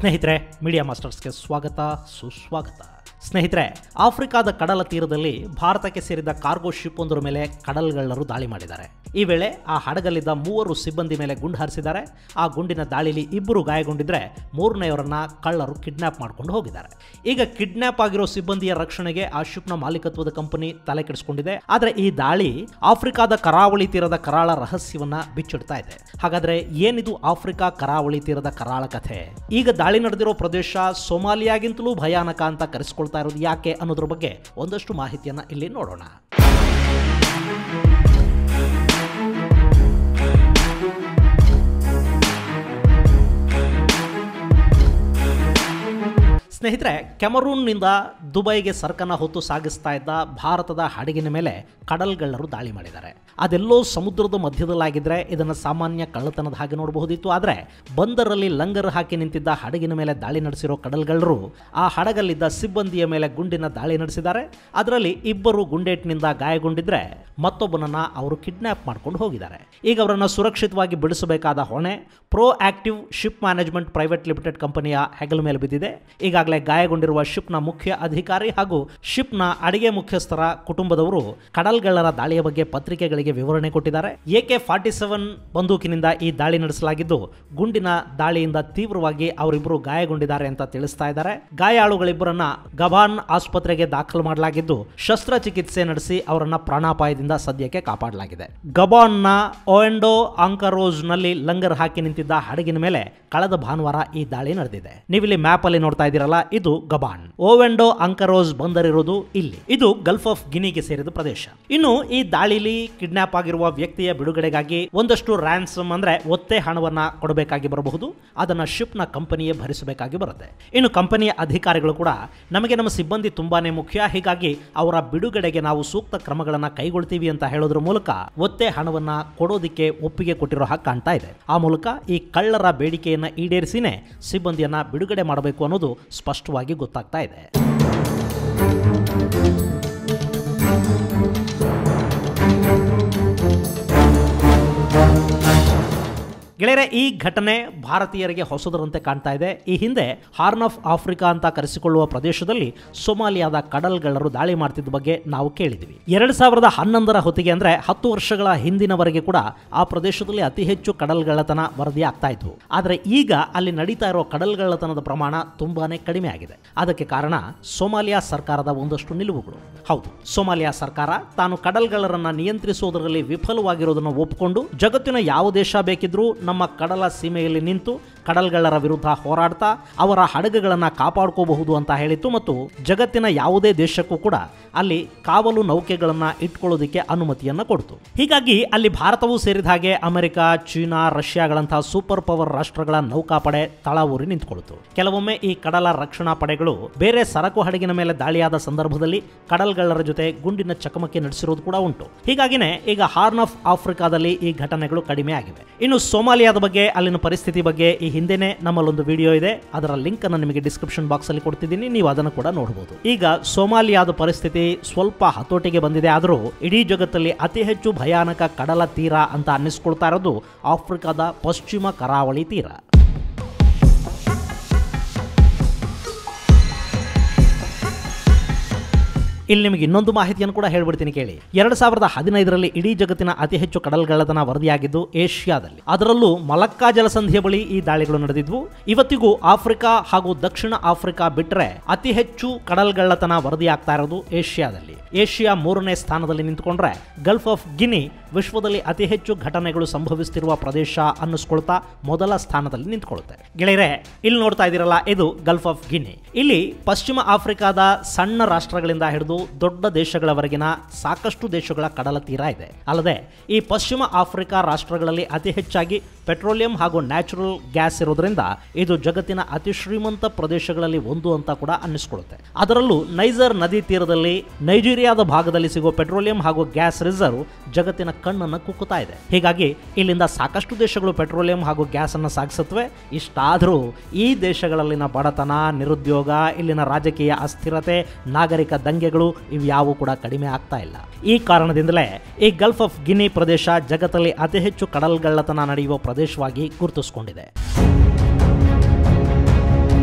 ಸ್ನೇಹಿತರೆ ಮೀಡಿಯಾ ಮಾಸ್ಟರ್ಸ್ಗೆ ಸ್ವಾಗತ ಸುಸ್ವಾಗತ ಸ್ನೇಹಿತರೆ ಆಫ್ರಿಕಾದ ಕಡಲ ತೀರದಲ್ಲಿ ಭಾರತಕ್ಕೆ ಸೇರಿದ ಕಾರ್ಗೋ ಶಿಪ್ ಒಂದರ ಮೇಲೆ ಕಡಲ್ಗಳ್ಳರು ದಾಳಿ ಮಾಡಿದ್ದಾರೆ ಈ ವೇಳೆ ಆ ಹಡಗಲ್ಲಿದ್ದ ಮೂವರು ಸಿಬ್ಬಂದಿ ಮೇಲೆ ಗುಂಡು ಹಾರಿಸಿದ್ದಾರೆ ಆ ಗುಂಡಿನ ದಾಳಿಲಿ ಇಬ್ಬರು ಗಾಯಗೊಂಡಿದ್ರೆ ಮೂರನೆಯವರನ್ನ ಕಳ್ಳರು ಕಿಡ್ನಾಪ್ ಮಾಡ್ಕೊಂಡು ಹೋಗಿದ್ದಾರೆ ಈಗ ಕಿಡ್ನಾಪ್ ಆಗಿರೋ ಸಿಬ್ಬಂದಿಯ ರಕ್ಷಣೆಗೆ ಆ ಶಿಪ್ನ ಮಾಲೀಕತ್ವದ ಕಂಪನಿ ತಲೆ ಕೆಡಿಸಿಕೊಂಡಿದೆ ಆದರೆ ಈ ದಾಳಿ ಆಫ್ರಿಕಾದ ಕರಾವಳಿ ತೀರದ ಕರಾಳ ರಹಸ್ಯವನ್ನ ಬಿಚ್ಚಿಡ್ತಾ ಇದೆ ಹಾಗಾದ್ರೆ ಏನಿದು ಆಫ್ರಿಕಾ ಕರಾವಳಿ ತೀರದ ಕರಾಳ ಕಥೆ ಈಗ ದಾಳಿ ನಡೆದಿರೋ ಪ್ರದೇಶ ಸೊಮಾಲಿಯಾಗಿಂತಲೂ ಭಯಾನಕ ಅಂತ ಕರೆಸಿಕೊಳ್ತಾ ಇರೋದು ಯಾಕೆ ಅನ್ನೋದ್ರ ಬಗ್ಗೆ ಒಂದಷ್ಟು ಮಾಹಿತಿಯನ್ನ ಇಲ್ಲಿ ನೋಡೋಣ ಸ್ನೇಹಿತರೆ ಕೆಮರೂನ್ನಿಂದ ದುಬೈಗೆ ಸರಕನ್ನ ಹೊತ್ತು ಸಾಗಿಸ್ತಾ ಇದ್ದ ಭಾರತದ ಹಡಗಿನ ಮೇಲೆ ಕಡಲ್ಗಳ್ಳರು ದಾಳಿ ಮಾಡಿದ್ದಾರೆ ಅದೆಲ್ಲೋ ಸಮುದ್ರದ ಮಧ್ಯದಲ್ಲಾಗಿದ್ರೆ ಇದನ್ನು ಸಾಮಾನ್ಯ ಕಳ್ಳತನದ ಹಾಗೆ ನೋಡಬಹುದಿತ್ತು ಆದರೆ ಬಂದರಲ್ಲಿ ಲಂಗರ್ ಹಾಕಿ ನಿಂತಿದ್ದ ಹಡಗಿನ ಮೇಲೆ ದಾಳಿ ನಡೆಸಿರೋ ಕಡಲ್ಗಳ್ಳರು ಆ ಹಡಗಲ್ಲಿದ್ದ ಸಿಬ್ಬಂದಿಯ ಮೇಲೆ ಗುಂಡಿನ ದಾಳಿ ನಡೆಸಿದ್ದಾರೆ ಅದರಲ್ಲಿ ಇಬ್ಬರು ಗುಂಡೇಟಿನಿಂದ ಗಾಯಗೊಂಡಿದ್ರೆ ಮತ್ತೊಬ್ಬನನ್ನ ಅವರು ಕಿಡ್ನಾಪ್ ಮಾಡ್ಕೊಂಡು ಹೋಗಿದ್ದಾರೆ ಈಗ ಅವರನ್ನು ಸುರಕ್ಷಿತವಾಗಿ ಬಿಡಿಸಬೇಕಾದ ಹೊಣೆ proactive ship management private limited ಕಂಪನಿಯ ಹೆಗಲ ಮೇಲೆ ಬಿದ್ದಿದೆ ಈಗಾಗಲೇ ಗಾಯಗೊಂಡಿರುವ ಶಿಪ್ನ ಮುಖ್ಯ ಅಧಿಕಾರಿ ಹಾಗೂ ಶಿಪ್ನ ಅಡಿಗೆ ಮುಖ್ಯಸ್ಥರ ಕುಟುಂಬದವರು ಕಡಲ್ಗಳ್ಳರ ದಾಳಿಯ ಬಗ್ಗೆ ಪತ್ರಿಕೆಗಳಿಗೆ ವಿವರಣೆ ಕೊಟ್ಟಿದ್ದಾರೆ ಎಕೆ ಫಾರ್ಟಿ ಸೆವೆನ್ ಬಂದೂಕಿನಿಂದ ಈ ದಾಳಿ ನಡೆಸಲಾಗಿದ್ದು ಗುಂಡಿನ ದಾಳಿಯಿಂದ ತೀವ್ರವಾಗಿ ಅವರಿಬ್ಬರು ಗಾಯಗೊಂಡಿದ್ದಾರೆ ಅಂತ ತಿಳಿಸ್ತಾ ಇದ್ದಾರೆ ಗಾಯಾಳುಗಳಿಬ್ಬರನ್ನ ಗಬಾನ್ ಆಸ್ಪತ್ರೆಗೆ ದಾಖಲು ಮಾಡಲಾಗಿದ್ದು ಶಸ್ತ್ರಚಿಕಿತ್ಸೆ ನಡೆಸಿ ಅವರನ್ನ ಪ್ರಾಣಾಪಾಯದಿಂದ ಸದ್ಯಕ್ಕೆ ಕಾಪಾಡಲಾಗಿದೆ ಗಬಾನ್ನ ಓಯಂಡೋ ಆಂಕರೋಸ್ ನಲ್ಲಿ ಲಂಗರ್ ಹಾಕಿ ನಿಂತಿದ್ದ ಹಡಗಿನ ಮೇಲೆ ಕಳೆದ ಭಾನುವಾರ ಈ ದಾಳಿ ನಡೆದಿದೆ ನೀವಿಲ್ಲಿ ಮ್ಯಾಪ್ ಅಲ್ಲಿ ನೋಡ್ತಾ ಇದ್ದೀರಲ್ಲ ಇದು ಗಬಾನ್ ಓವೆಂಡೋ ಅಂಕರೋಸ್ ಬಂದರಿರುವುದು ಇಲ್ಲಿ ಇದು ಗಲ್ಫ್ ಆಫ್ ಗಿನಿಗೆ ಸೇರಿದ ಪ್ರದೇಶ ಇನ್ನು ಈ ದಾಳಿಲಿ ಕಿಡ್ನಾಪ್ ಆಗಿರುವ ವ್ಯಕ್ತಿಯ ಬಿಡುಗಡೆಗಾಗಿ ಒಂದಷ್ಟು ರ್ಯಾನ್ಸಮ್ ಅಂದ್ರೆ ಒತ್ತೆ ಹಣವನ್ನ ಕೊಡಬೇಕಾಗಿ ಬರಬಹುದು ಅದನ್ನ ಶಿಪ್ ನ ಕಂಪನಿಯೇ ಭರಿಸಬೇಕಾಗಿ ಬರುತ್ತೆ ಇನ್ನು ಕಂಪನಿಯ ಅಧಿಕಾರಿಗಳು ಕೂಡ ನಮಗೆ ನಮ್ಮ ಸಿಬ್ಬಂದಿ ತುಂಬಾನೇ ಮುಖ್ಯ ಹೀಗಾಗಿ ಅವರ ಬಿಡುಗಡೆಗೆ ನಾವು ಸೂಕ್ತ ಕ್ರಮಗಳನ್ನ ಕೈಗೊಳ್ತೀವಿ ಅಂತ ಹೇಳೋದ್ರ ಮೂಲಕ ಒತ್ತೆ ಹಣವನ್ನ ಕೊಡೋದಿಕ್ಕೆ ಒಪ್ಪಿಗೆ ಕೊಟ್ಟಿರೋ ಹಾಗೆ ಕಾಣ್ತಾ ಇದೆ ಆ ಮೂಲಕ ಈ ಕಳ್ಳರ ಬೇಡಿಕೆಯನ್ನ ಈಡೇರಿಸಿನೇ ಸಿಬ್ಬಂದಿಯನ್ನ ಬಿಡುಗಡೆ ಮಾಡಬೇಕು ಅನ್ನೋದು ಸ್ಪಷ್ಟವಾಗಿ ಗೊತ್ತಾಗ್ತಾ ಇದೆ ಗೆಳೆಯರೆ ಈ ಘಟನೆ ಭಾರತೀಯರಿಗೆ ಹೊಸದರಂತೆ ಕಾಣ್ತಾ ಇದೆ ಈ ಹಿಂದೆ ಹಾರ್ನ್ ಆಫ್ ಆಫ್ರಿಕಾ ಅಂತ ಕರೆಸಿಕೊಳ್ಳುವ ಪ್ರದೇಶದಲ್ಲಿ ಸೊಮಾಲಿಯಾದ ಕಡಲ್ಗಳ್ಳರು ದಾಳಿ ಮಾಡ್ತಿದ್ದ ಬಗ್ಗೆ ನಾವು ಕೇಳಿದ್ವಿ ಎರಡ್ ಸಾವಿರದ ಹನ್ನೊಂದರ ಹೊತ್ತಿಗೆ ಅಂದ್ರೆ ಹತ್ತು ವರ್ಷಗಳ ಹಿಂದಿನವರೆಗೆ ಕೂಡ ಆ ಪ್ರದೇಶದಲ್ಲಿ ಅತಿ ಹೆಚ್ಚು ಕಡಲ್ಗಳ್ಳತನ ವರದಿ ಆಗ್ತಾ ಇದ್ವು ಆದರೆ ಈಗ ಅಲ್ಲಿ ನಡೀತಾ ಇರೋ ಕಡಲ್ಗಳ್ಳತನದ ಪ್ರಮಾಣ ತುಂಬಾನೇ ಕಡಿಮೆ ಆಗಿದೆ ಅದಕ್ಕೆ ಕಾರಣ ಸೊಮಾಲಿಯಾ ಸರ್ಕಾರದ ಒಂದಷ್ಟು ನಿಲುವುಗಳು ಹೌದು ಸೊಮಾಲಿಯಾ ಸರ್ಕಾರ ತಾನು ಕಡಲ್ಗಳ್ಳರನ್ನ ನಿಯಂತ್ರಿಸುವುದರಲ್ಲಿ ವಿಫಲವಾಗಿರೋದನ್ನು ಒಪ್ಪಿಕೊಂಡು ಜಗತ್ತಿನ ಯಾವ ದೇಶ ಬೇಕಿದ್ರೂ ನಮ್ಮ ಕಡಲ ಸೀಮೆಯಲ್ಲಿ ನಿಂತು ಕಡಲ್ಗಳ್ಳರ ವಿರುದ್ಧ ಹೋರಾಡ್ತಾ ಅವರ ಹಡಗುಗಳನ್ನು ಕಾಪಾಡ್ಕೋಬಹುದು ಅಂತ ಹೇಳಿತ್ತು ಮತ್ತು ಜಗತ್ತಿನ ಯಾವುದೇ ದೇಶಕ್ಕೂ ಕೂಡ ಅಲ್ಲಿ ಕಾವಲು ನೌಕೆಗಳನ್ನು ಇಟ್ಕೊಳ್ಳೋದಕ್ಕೆ ಅನುಮತಿಯನ್ನು ಕೊಡ್ತು ಹೀಗಾಗಿ ಅಲ್ಲಿ ಭಾರತವೂ ಸೇರಿದ ಹಾಗೆ ಅಮೆರಿಕ ಚೀನಾ ರಷ್ಯಾಗಳಂತಹ ಸೂಪರ್ ಪವರ್ ರಾಷ್ಟ್ರಗಳ ನೌಕಾಪಡೆ ತಳ ಊರಿ ನಿಂತುಕೊಳ್ತು ಕೆಲವೊಮ್ಮೆ ಈ ಕಡಲ ರಕ್ಷಣಾ ಪಡೆಗಳು ಬೇರೆ ಸರಕು ಹಡಗಿನ ಮೇಲೆ ದಾಳಿಯಾದ ಸಂದರ್ಭದಲ್ಲಿ ಕಡಲ್ಗಳ್ಳರ ಜೊತೆ ಗುಂಡಿನ ಚಕಮಕಿ ನಡೆಸಿರೋದು ಕೂಡ ಉಂಟು ಹೀಗಾಗಿನೇ ಈಗ ಹಾರ್ನ್ ಆಫ್ ಆಫ್ರಿಕಾದಲ್ಲಿ ಈ ಘಟನೆಗಳು ಕಡಿಮೆ ಆಗಿವೆ ಇನ್ನು ಸೋಮಾಲಿಯಾದ ಬಗ್ಗೆ ಅಲ್ಲಿನ ಪರಿಸ್ಥಿತಿ ಬಗ್ಗೆ ಈ ಹಿಂದೆನೆ ನಮ್ಮಲ್ಲೊಂದು ವಿಡಿಯೋ ಇದೆ ಅದರ ಲಿಂಕ್ ಅನ್ನು ನಿಮಗೆ ಡಿಸ್ಕ್ರಿಪ್ಷನ್ ಬಾಕ್ಸ್ ಅಲ್ಲಿ ಕೊಡ್ತಿದ್ದೀನಿ ನೀವು ಅದನ್ನು ಕೂಡ ನೋಡಬಹುದು ಈಗ ಸೋಮಾಲಿಯಾದ ಪರಿಸ್ಥಿತಿ ಸ್ವಲ್ಪ ಹತೋಟಿಗೆ ಬಂದಿದೆ ಆದರೂ ಇಡೀ ಜಗತ್ತಲ್ಲಿ ಅತಿ ಹೆಚ್ಚು ಭಯಾನಕ ಕಡಲ ತೀರ ಅಂತ ಅನ್ನಿಸ್ಕೊಳ್ತಾ ಇರೋದು ಆಫ್ರಿಕಾದ ಪಶ್ಚಿಮ ಕರಾವಳಿ ತೀರ ಇಲ್ಲಿ ನಿಮಗೆ ಇನ್ನೊಂದು ಮಾಹಿತಿಯನ್ನು ಕೂಡ ಹೇಳ್ಬಿಡ್ತೀನಿ ಕೇಳಿ ಎರಡ್ ಸಾವಿರದ ಹದಿನೈದರಲ್ಲಿ ಇಡೀ ಜಗತ್ತಿನ ಅತಿ ಹೆಚ್ಚು ಕಡಲ್ಗಳ್ಳತನ ವರದಿಯಾಗಿದ್ದು ಏಷ್ಯಾದಲ್ಲಿ ಅದರಲ್ಲೂ ಮಲಕ್ಕಾ ಜಲಸಂಧಿಯ ಬಳಿ ಈ ದಾಳಿಗಳು ನಡೆದಿದ್ವು ಇವತ್ತಿಗೂ ಆಫ್ರಿಕಾ ಹಾಗೂ ದಕ್ಷಿಣ ಆಫ್ರಿಕಾ ಬಿಟ್ಟರೆ ಅತಿ ಹೆಚ್ಚು ಕಡಲ್ಗಳ್ಳತನ ವರದಿಯಾಗ್ತಾ ಇರೋದು ಏಷ್ಯಾದಲ್ಲಿ ಏಷ್ಯಾ ಮೂರನೇ ಸ್ಥಾನದಲ್ಲಿ ನಿಂತ್ಕೊಂಡ್ರೆ ಗಲ್ಫ್ ಆಫ್ ಗಿನಿ ವಿಶ್ವದಲ್ಲಿ ಅತಿ ಹೆಚ್ಚು ಘಟನೆಗಳು ಸಂಭವಿಸುತ್ತಿರುವ ಪ್ರದೇಶ ಅನ್ನಿಸ್ಕೊಳ್ತಾ ಮೊದಲ ಸ್ಥಾನದಲ್ಲಿ ನಿಂತ್ಕೊಳ್ಳುತ್ತೆ ಗೆಳೆಯರೆ ಇಲ್ಲಿ ನೋಡ್ತಾ ಇದ್ದೀರಲ್ಲ ಇದು ಗಲ್ಫ್ ಆಫ್ ಗಿನಿ ಇಲ್ಲಿ ಪಶ್ಚಿಮ ಆಫ್ರಿಕಾದ ಸಣ್ಣ ರಾಷ್ಟ್ರಗಳಿಂದ ಹಿಡಿದು ದೊಡ್ಡ ದೇಶಗಳವರೆಗಿನ ಸಾಕಷ್ಟು ದೇಶಗಳ ಕಡಲ ತೀರ ಇದೆ ಅಲ್ಲದೆ ಈ ಪಶ್ಚಿಮ ಆಫ್ರಿಕಾ ರಾಷ್ಟ್ರಗಳಲ್ಲಿ ಅತಿ ಹೆಚ್ಚಾಗಿ ಪೆಟ್ರೋಲಿಯಂ ಹಾಗೂ ನ್ಯಾಚುರಲ್ ಗ್ಯಾಸ್ ಇರೋದ್ರಿಂದ ಇದು ಜಗತ್ತಿನ ಅತಿ ಶ್ರೀಮಂತ ಪ್ರದೇಶಗಳಲ್ಲಿ ಒಂದು ಅಂತ ಕೂಡ ಅನ್ನಿಸ್ಕೊಳ್ಳುತ್ತೆ ಅದರಲ್ಲೂ ನೈಜರ್ ನದಿ ತೀರದಲ್ಲಿ ನೈಜೀರಿಯಾದ ಭಾಗದಲ್ಲಿ ಸಿಗುವ ಪೆಟ್ರೋಲಿಯಂ ಹಾಗೂ ಗ್ಯಾಸ್ ರಿಸರ್ವ್ ಜಗತ್ತಿನ ಕಣ್ಣನ್ನು ಕುಕ್ಕುತ್ತಾ ಇದೆ ಹೀಗಾಗಿ ಇಲ್ಲಿಂದ ಸಾಕಷ್ಟು ದೇಶಗಳು ಪೆಟ್ರೋಲಿಯಂ ಹಾಗೂ ಗ್ಯಾಸ್ ಅನ್ನು ಸಾಗಿಸುತ್ತವೆ ಇಷ್ಟಾದರೂ ಈ ದೇಶಗಳಲ್ಲಿನ ಬಡತನ ನಿರುದ್ಯೋಗ ಇಲ್ಲಿನ ರಾಜಕೀಯ ಅಸ್ಥಿರತೆ ನಾಗರಿಕ ದಂಗೆಗಳು ಇವ್ಯಾವು ಕೂಡ ಕಡಿಮೆ ಆಗ್ತಾ ಇಲ್ಲ ಈ ಕಾರಣದಿಂದಲೇ ಈ ಗಲ್ಫ್ ಆಫ್ ಗಿನಿ ಪ್ರದೇಶ ಜಗತ್ತಲ್ಲಿ ಅತಿ ಹೆಚ್ಚು ಕಡಲ್ಗಳ್ಳತನ ನಡೆಯುವ ಪ್ರದೇಶವಾಗಿ ಗುರುತಿಸಿಕೊಂಡಿದೆ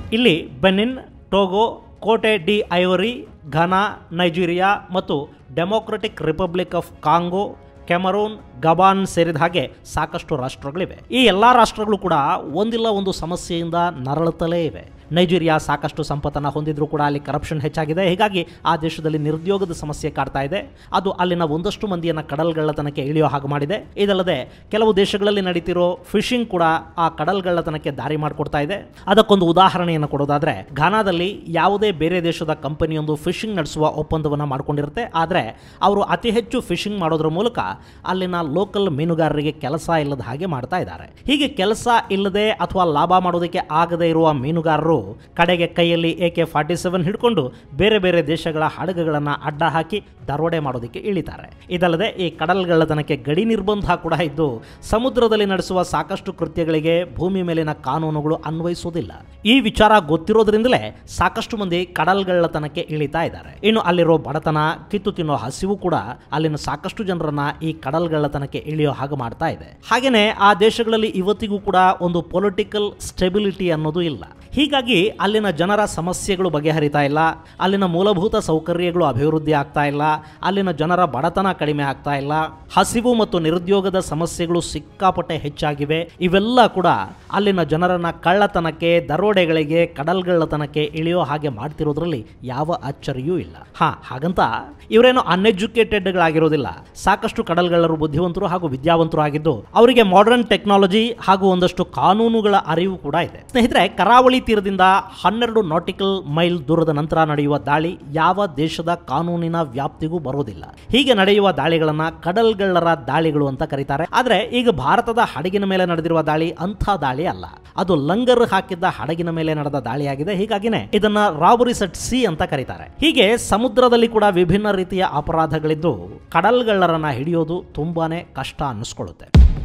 ಇಲ್ಲಿ Benin Togo Cote de Ivory Ghana Nigeria ಮತ್ತು Democratic Republic of Congo Cameroon Gabon ಸೇರಿದ ಹಾಗೆ ಸಾಕಷ್ಟು ರಾಷ್ಟ್ರಗಳಿವೆ ಈ ಎಲ್ಲ ರಾಷ್ಟ್ರಗಳು ಕೂಡ ಒಂದಿಲ್ಲ ಒಂದು ಸಮಸ್ಯೆಯಿಂದ ನರಳುತ್ತಲೇ ಇವೆ ನೈಜೀರಿಯಾ ಸಾಕಷ್ಟು ಸಂಪತ್ತನ್ನು ಹೊಂದಿದ್ರೂ ಕೂಡ ಅಲ್ಲಿ ಕರಪ್ಷನ್ ಹೆಚ್ಚಾಗಿದೆ ಹೀಗಾಗಿ ಆ ದೇಶದಲ್ಲಿ ನಿರುದ್ಯೋಗದ ಸಮಸ್ಯೆ ಕಾಡ್ತಾ ಇದೆ ಅದು ಅಲ್ಲಿನ ಒಂದಷ್ಟು ಮಂದಿಯನ್ನು ಕಡಲ್ಗಳ್ಳತನಕ್ಕೆ ಇಳಿಯೋ ಹಾಗೆ ಮಾಡಿದೆ ಇದಲ್ಲದೆ ಕೆಲವು ದೇಶಗಳಲ್ಲಿ ನಡೀತಿರೋ ಫಿಶಿಂಗ್ ಕೂಡ ಆ ಕಡಲ್ಗಳ್ಳತನಕ್ಕೆ ದಾರಿ ಮಾಡಿಕೊಡ್ತಾ ಇದೆ ಅದಕ್ಕೊಂದು ಉದಾಹರಣೆಯನ್ನು ಕೊಡೋದಾದ್ರೆ ಘಾನಾದಲ್ಲಿ ಯಾವುದೇ ಬೇರೆ ದೇಶದ ಕಂಪನಿಯೊಂದು ಫಿಶಿಂಗ್ ನಡೆಸುವ ಒಪ್ಪಂದವನ್ನು ಮಾಡಿಕೊಂಡಿರುತ್ತೆ ಆದರೆ ಅವರು ಅತಿ ಹೆಚ್ಚು ಫಿಶಿಂಗ್ ಮಾಡೋದ್ರ ಮೂಲಕ ಅಲ್ಲಿನ ಲೋಕಲ್ ಮೀನುಗಾರರಿಗೆ ಕೆಲಸ ಇಲ್ಲದ ಹಾಗೆ ಮಾಡ್ತಾ ಇದ್ದಾರೆ ಹೀಗೆ ಕೆಲಸ ಇಲ್ಲದೆ ಅಥವಾ ಲಾಭ ಮಾಡೋದಕ್ಕೆ ಆಗದೆ ಇರುವ ಮೀನುಗಾರರು ಕಡೆಗೆ ಕೈಯಲ್ಲಿ ಎ ಕೆ ಫಾರ್ಟಿ ಸೆವೆನ್ ಹಿಡ್ಕೊಂಡು ಬೇರೆ ಬೇರೆ ದೇಶಗಳ ಹಡಗುಗಳನ್ನು ಅಡ್ಡ ಹಾಕಿ ದರೋಡೆ ಮಾಡೋದಕ್ಕೆ ಇಳಿತಾರೆ ಇದಲ್ಲದೆ ಈ ಕಡಲ್ಗಳ್ಳತನಕ್ಕೆ ಗಡಿ ನಿರ್ಬಂಧ ಕೂಡ ಇದ್ದು ಸಮುದ್ರದಲ್ಲಿ ನಡೆಸುವ ಸಾಕಷ್ಟು ಕೃತ್ಯಗಳಿಗೆ ಭೂಮಿ ಮೇಲಿನ ಕಾನೂನುಗಳು ಅನ್ವಯಿಸುವುದಿಲ್ಲ ಈ ವಿಚಾರ ಗೊತ್ತಿರೋದ್ರಿಂದಲೇ ಸಾಕಷ್ಟು ಮಂದಿ ಕಡಲ್ಗಳ್ಳತನಕ್ಕೆ ಇಳಿತಾ ಇದ್ದಾರೆ ಇನ್ನು ಅಲ್ಲಿರೋ ಬಡತನ ಕಿತ್ತು ತಿನ್ನೋ ಹಸಿವು ಕೂಡ ಅಲ್ಲಿನ ಸಾಕಷ್ಟು ಜನರನ್ನ ಈ ಕಡಲ್ಗಳ್ಳತನಕ್ಕೆ ಇಳಿಯೋ ಹಾಗೆ ಮಾಡ್ತಾ ಇದೆ ಹಾಗೇನೆ ಆ ದೇಶಗಳಲ್ಲಿ ಇವತ್ತಿಗೂ ಕೂಡ ಒಂದು ಪೊಲಿಟಿಕಲ್ ಸ್ಟೆಬಿಲಿಟಿ ಅನ್ನೋದು ಇಲ್ಲ ಹೀಗಾಗಿ ಅಲ್ಲಿನ ಜನರ ಸಮಸ್ಯೆಗಳು ಬಗೆಹರಿತಾ ಇಲ್ಲ ಅಲ್ಲಿನ ಮೂಲಭೂತ ಸೌಕರ್ಯಗಳು ಅಭಿವೃದ್ಧಿ ಆಗ್ತಾ ಇಲ್ಲ ಅಲ್ಲಿನ ಜನರ ಬಡತನ ಕಡಿಮೆ ಆಗ್ತಾ ಇಲ್ಲ ಹಸಿವು ಮತ್ತು ನಿರುದ್ಯೋಗದ ಸಮಸ್ಯೆಗಳು ಸಿಕ್ಕಾಪಟ್ಟೆ ಹೆಚ್ಚಾಗಿವೆ ಇವೆಲ್ಲ ಕೂಡ ಅಲ್ಲಿನ ಜನರನ್ನ ಕಳ್ಳತನಕ್ಕೆ ದರೋಡೆಗಳಿಗೆ ಕಡಲ್ಗಳ್ಳತನಕ್ಕೆ ಇಳಿಯೋ ಹಾಗೆ ಮಾಡ್ತಿರೋದ್ರಲ್ಲಿ ಯಾವ ಅಚ್ಚರಿಯೂ ಇಲ್ಲ ಹಾ ಹಾಗಂತ ಇವರೇನು ಅನ್ಎಜುಕೇಟೆಡ್ಗಳಾಗಿರೋದಿಲ್ಲ ಸಾಕಷ್ಟು ಕಡಲ್ಗಳ್ಳರು ಬುದ್ಧಿವಂತರು ಹಾಗೂ ವಿದ್ಯಾವಂತರು ಆಗಿದ್ದು ಅವರಿಗೆ ಮಾಡರ್ನ್ ಟೆಕ್ನಾಲಜಿ ಹಾಗೂ ಒಂದಷ್ಟು ಕಾನೂನುಗಳ ಅರಿವು ಕೂಡ ಇದೆ ಸ್ನೇಹಿತರೆ ಕರಾವಳಿ ತೀರದಿಂದ ಹನ್ನೆರಡು ನಾಟಿಕಲ್ ಮೈಲ್ ದೂರದ ನಂತರ ನಡೆಯುವ ದಾಳಿ ಯಾವ ದೇಶದ ಕಾನೂನಿನ ವ್ಯಾಪ್ತಿಗೂ ಬರೋದಿಲ್ಲ ಹೀಗೆ ನಡೆಯುವ ದಾಳಿಗಳನ್ನ ಕಡಲ್ಗಳ್ಳರ ದಾಳಿಗಳು ಅಂತ ಕರೀತಾರೆ ಆದ್ರೆ ಈಗ ಭಾರತದ ಹಡಗಿನ ಮೇಲೆ ನಡೆದಿರುವ ದಾಳಿ ಅಂಥ ದಾಳಿ ಅಲ್ಲ ಅದು ಲಂಗರ್ ಹಾಕಿದ್ದ ಹಡಗಿನ ಮೇಲೆ ನಡೆದ ದಾಳಿಯಾಗಿದೆ ಹೀಗಾಗಿನೇ ಇದನ್ನ ರಾಬರಿ ಸೆಟ್ ಸಿ ಅಂತ ಕರೀತಾರೆ ಹೀಗೆ ಸಮುದ್ರದಲ್ಲಿ ಕೂಡ ವಿಭಿನ್ನ ರೀತಿಯ ಅಪರಾಧಗಳಿದ್ದು ಕಡಲ್ಗಳ್ಳರನ್ನ ಹಿಡಿಯೋದು ತುಂಬಾನೇ ಕಷ್ಟ ಅನ್ನಿಸ್ಕೊಳ್ಳುತ್ತೆ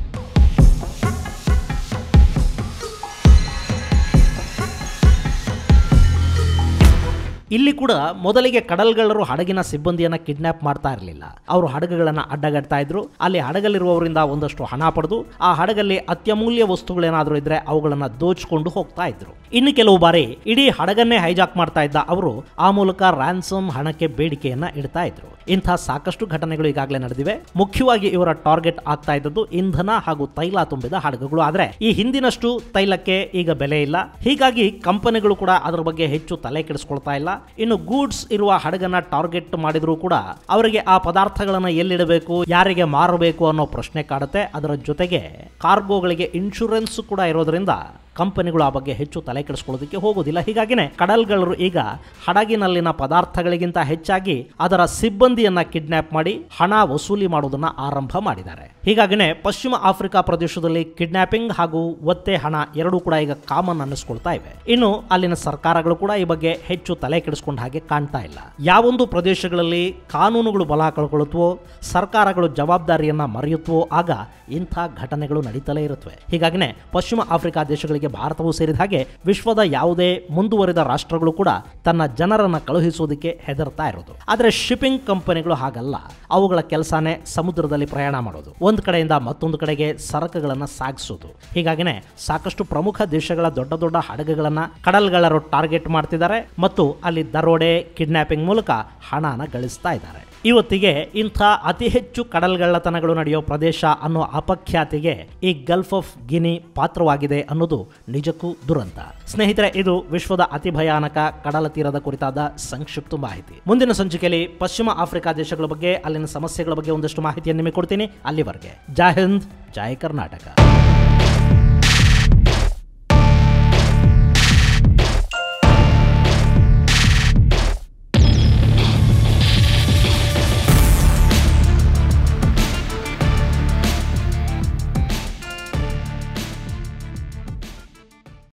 ಇಲ್ಲಿ ಕೂಡ ಮೊದಲಿಗೆ ಕಡಲ್ಗಳ್ಳರು ಹಡಗಿನ ಸಿಬ್ಬಂದಿಯನ್ನ ಕಿಡ್ನಾಪ್ ಮಾಡ್ತಾ ಇರಲಿಲ್ಲ ಅವರು ಹಡಗುಗಳನ್ನ ಅಡ್ಡಗಡ್ತಾ ಇದ್ರು ಅಲ್ಲಿ ಹಡಗಲ್ಲಿರುವವರಿಂದ ಒಂದಷ್ಟು ಹಣ ಪಡೆದು ಆ ಹಡಗಲ್ಲಿ ಅತ್ಯಮೂಲ್ಯ ವಸ್ತುಗಳೇನಾದರೂ ಇದ್ರೆ ಅವುಗಳನ್ನ ದೋಚ್ಕೊಂಡು ಹೋಗ್ತಾ ಇದ್ರು ಇನ್ನು ಕೆಲವು ಬಾರಿ ಇಡೀ ಹಡಗನ್ನೇ ಹೈಜಾಕ್ ಮಾಡ್ತಾ ಇದ್ದ ಅವರು ಆ ಮೂಲಕ ರ್ಯಾನ್ಸಮ್ ಹಣಕ್ಕೆ ಬೇಡಿಕೆಯನ್ನ ಇಡ್ತಾ ಇದ್ರು ಇಂಥ ಸಾಕಷ್ಟು ಘಟನೆಗಳು ಈಗಾಗಲೇ ನಡೆದಿವೆ ಮುಖ್ಯವಾಗಿ ಇವರ ಟಾರ್ಗೆಟ್ ಆಗ್ತಾ ಇದ್ದದ್ದು ಇಂಧನ ಹಾಗೂ ತೈಲ ತುಂಬಿದ ಹಡಗುಗಳು ಆದ್ರೆ ಈ ಹಿಂದಿನಷ್ಟು ತೈಲಕ್ಕೆ ಈಗ ಬೆಲೆ ಇಲ್ಲ ಹೀಗಾಗಿ ಕಂಪನಿಗಳು ಕೂಡ ಅದರ ಬಗ್ಗೆ ಹೆಚ್ಚು ತಲೆ ಕೆಡಿಸ್ಕೊಳ್ತಾ ಇಲ್ಲ ಇನ್ನು ಗೂಡ್ಸ್ ಇರುವ ಹಡಗನ್ನ ಟಾರ್ಗೆಟ್ ಮಾಡಿದ್ರು ಕೂಡ ಅವರಿಗೆ ಆ ಪದಾರ್ಥಗಳನ್ನ ಎಲ್ಲಿಡಬೇಕು ಯಾರಿಗೆ ಮಾರಬೇಕು ಅನ್ನೋ ಪ್ರಶ್ನೆ ಕಾಡುತ್ತೆ ಅದರ ಜೊತೆಗೆ ಕಾರ್ಗೋಗಳಿಗೆ ಇನ್ಶೂರೆನ್ಸ್ ಕೂಡ ಇರೋದ್ರಿಂದ ಕಂಪನಿಗಳು ಆ ಬಗ್ಗೆ ಹೆಚ್ಚು ತಲೆ ಕೆಡಿಸ್ಕೊಳ್ಳೋದಕ್ಕೆ ಹೋಗೋದಿಲ್ಲ ಹೀಗಾಗಿನೇ ಕಡಲ್ಗಳರು ಈಗ ಹಡಗಿನಲ್ಲಿನ ಪದಾರ್ಥಗಳಿಗಿಂತ ಹೆಚ್ಚಾಗಿ ಅದರ ಸಿಬ್ಬಂದಿಯನ್ನ ಕಿಡ್ನಾಪ್ ಮಾಡಿ ಹಣ ವಸೂಲಿ ಮಾಡೋದನ್ನ ಆರಂಭ ಮಾಡಿದ್ದಾರೆ ಹೀಗಾಗಿನೇ ಪಶ್ಚಿಮ ಆಫ್ರಿಕಾ ಪ್ರದೇಶದಲ್ಲಿ ಕಿಡ್ನಾಪಿಂಗ್ ಹಾಗೂ ಒತ್ತೆ ಹಣ ಎರಡೂ ಕೂಡ ಈಗ ಕಾಮನ್ ಅನ್ನಿಸ್ಕೊಳ್ತಾ ಇವೆ ಇನ್ನು ಅಲ್ಲಿನ ಸರ್ಕಾರಗಳು ಕೂಡ ಈ ಬಗ್ಗೆ ಹೆಚ್ಚು ತಲೆ ಕೆಡಿಸ್ಕೊಂಡ ಹಾಗೆ ಕಾಣ್ತಾ ಇಲ್ಲ ಯಾವೊಂದು ಪ್ರದೇಶಗಳಲ್ಲಿ ಕಾನೂನುಗಳು ಬಲ ಕಳ್ಕೊಳ್ಳುತ್ತವೋ ಸರ್ಕಾರಗಳು ಜವಾಬ್ದಾರಿಯನ್ನ ಮರೆಯುತ್ತವೋ ಆಗ ಇಂಥ ಘಟನೆಗಳು ನಡೀತಲೇ ಇರುತ್ತವೆ ಹೀಗಾಗಿನೇ ಪಶ್ಚಿಮ ಆಫ್ರಿಕಾ ದೇಶಗಳಿಗೆ ಭಾರತವು ಸೇರಿದ ಹಾಗೆ ವಿಶ್ವದ ಯಾವುದೇ ಮುಂದುವರಿದ ರಾಷ್ಟ್ರಗಳು ಕೂಡ ತನ್ನ ಜನರನ್ನ ಕಳುಹಿಸುವುದಕ್ಕೆ ಹೆದರ್ತಾ ಇರೋದು ಆದರೆ ಶಿಪ್ಪಿಂಗ್ ಕಂಪನಿಗಳು ಹಾಗಲ್ಲ ಅವುಗಳ ಕೆಲಸನೇ ಸಮುದ್ರದಲ್ಲಿ ಪ್ರಯಾಣ ಮಾಡೋದು ಒಂದು ಕಡೆಯಿಂದ ಮತ್ತೊಂದು ಕಡೆಗೆ ಸರಕುಗಳನ್ನು ಸಾಗಿಸೋದು ಹೀಗಾಗಿನೇ ಸಾಕಷ್ಟು ಪ್ರಮುಖ ದೇಶಗಳ ದೊಡ್ಡ ದೊಡ್ಡ ಹಡಗುಗಳನ್ನ ಕಡಲ್ಗಳರು ಟಾರ್ಗೆಟ್ ಮಾಡ್ತಿದ್ದಾರೆ ಮತ್ತು ಅಲ್ಲಿ ದರೋಡೆ ಕಿಡ್ನಾಪಿಂಗ್ ಮೂಲಕ ಹಣನ ಗಳಿಸ್ತಾ ಇದ್ದಾರೆ ಇವತ್ತಿಗೆ ಇಂಥ ಅತಿ ಹೆಚ್ಚು ಕಡಲ್ಗಳ್ಳತನಗಳು ನಡೆಯೋ ಪ್ರದೇಶ ಅನ್ನೋ ಅಪಖ್ಯಾತಿಗೆ ಈ ಗಲ್ಫ್ ಆಫ್ ಗಿನಿ ಪಾತ್ರವಾಗಿದೆ ಅನ್ನೋದು ನಿಜಕ್ಕೂ ದುರಂತ ಸ್ನೇಹಿತರೆ ಇದು ವಿಶ್ವದ ಅತಿ ಭಯಾನಕ ಕಡಲ ತೀರದ ಕುರಿತಾದ ಸಂಕ್ಷಿಪ್ತ ಮಾಹಿತಿ ಮುಂದಿನ ಸಂಚಿಕೆಯಲ್ಲಿ ಪಶ್ಚಿಮ ಆಫ್ರಿಕಾ ದೇಶಗಳ ಬಗ್ಗೆ ಅಲ್ಲಿನ ಸಮಸ್ಯೆಗಳ ಬಗ್ಗೆ ಒಂದಷ್ಟು ಮಾಹಿತಿಯನ್ನು ನಿಮಗೆ ಕೊಡ್ತೀನಿ ಅಲ್ಲಿವರೆಗೆ ಜೈ ಹಿಂದ್ ಜೈ ಕರ್ನಾಟಕ